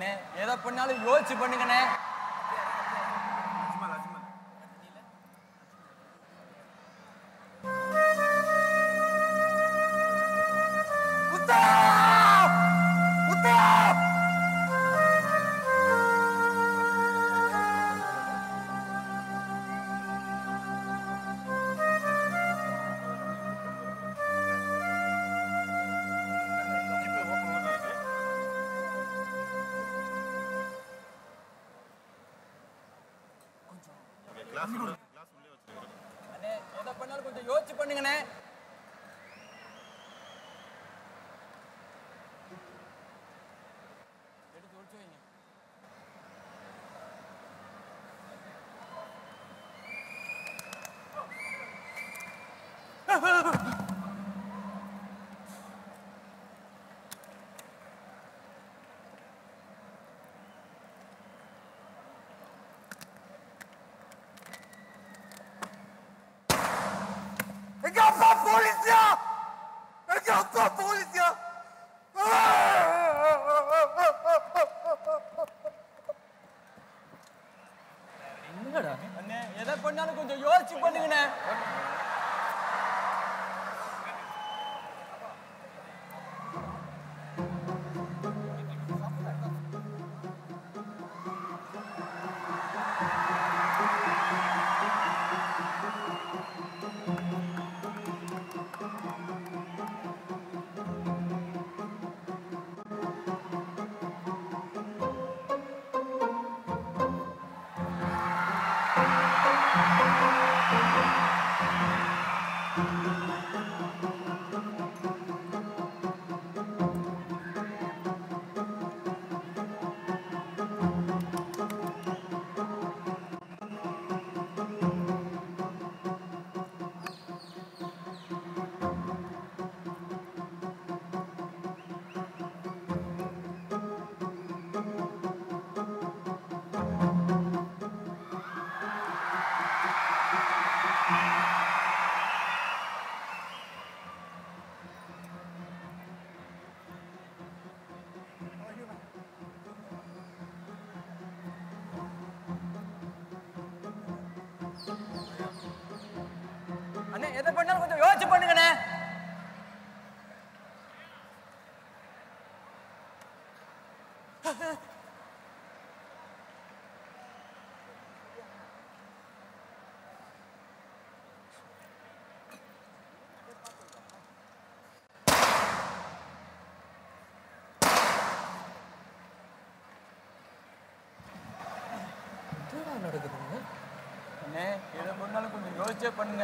அண்ணே எதை பண்ணாலும் யோசிச்சு பண்ணுங்கண்ணே அண்ணே எதை பண்ணாலும் கொஞ்சம் யோசிச்சு பண்ணுங்கண்ணே எடுத்து ஒழிச்சு வைங்க எங்க அப்பா போலீஸ்யா எங்க அப்பா போலீஸ்யா அண்ணே எதை பண்ணாலும் கொஞ்சம் யோசிச்சு பண்ணுங்கண்ணே அண்ணே எதை பண்ணாலும் கொஞ்சம் யோசிச்சு பண்ணுங்கண்ணே அண்ணே எதை பண்ணாலும் கொஞ்சம் யோசிச்சே பண்ணுங்க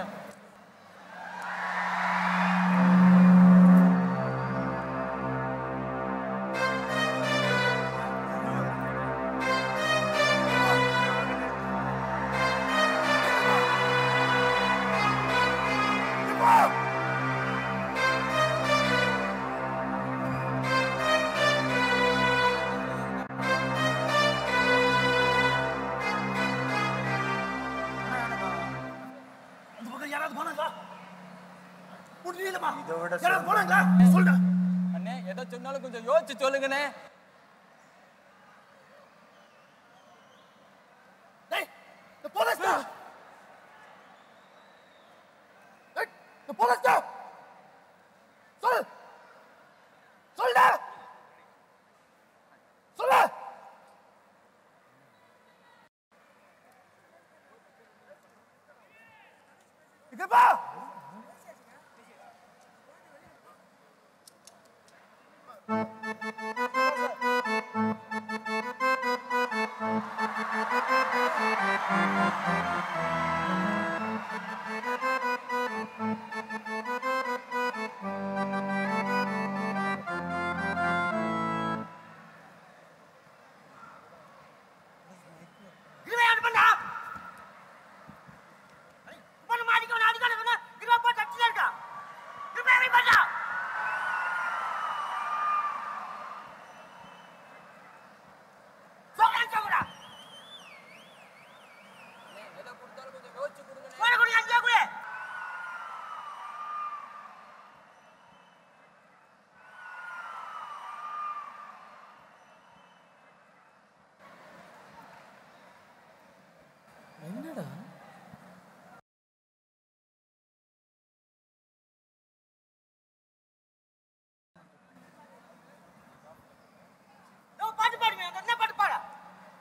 அந்த பக்கம் யாராவது போனாங்களா முடியலமா இதை விட யாராவது போனாங்களா சொல்லுடா அண்ணே எதை சொன்னாலும் கொஞ்சம் யோசிச்சு சொல்லுங்கண்ணே டேய் இந்த போலீஸ்டா டேய் இந்த போலீஸ்டா சொல் சொல்டா சொல்லு இங்க பா இவன் யாரு பண்ணா? பண்ண மாட்டிக்கோ, நான் அடிக்காத இவனை.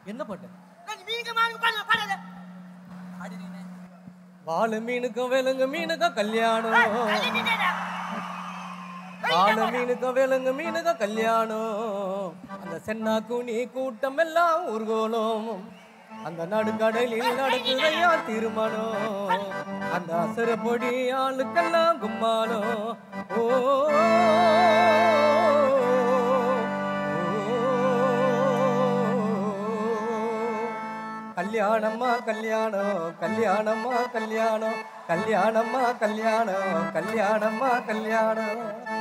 என்ன பாட்டு மீனுக்கு மானுக்கு பாடு பாடாத ஆடினீனே வாழு மீனுக்கும் வேலுங்க மீனுக்கும் கல்யாணம் வாழ மீனுக்கும் வேலுங்க மீனுக்கும் கல்யாணம் அந்த சென்னா குனி கூட்டம் எல்லாம் ஊர்கோலம் அந்த நடுக்கடலில் நடக்குதையா திருமணம் அந்த அசர பொடி ஆளுக்கெல்லாம் கும்மாளம் ஓ கல்யாணம்மா கல்யாணம் கல்யாணம்மா கல்யாணம் கல்யாணம்மா கல்யாணம் கல்யாணம்மா கல்யாணம்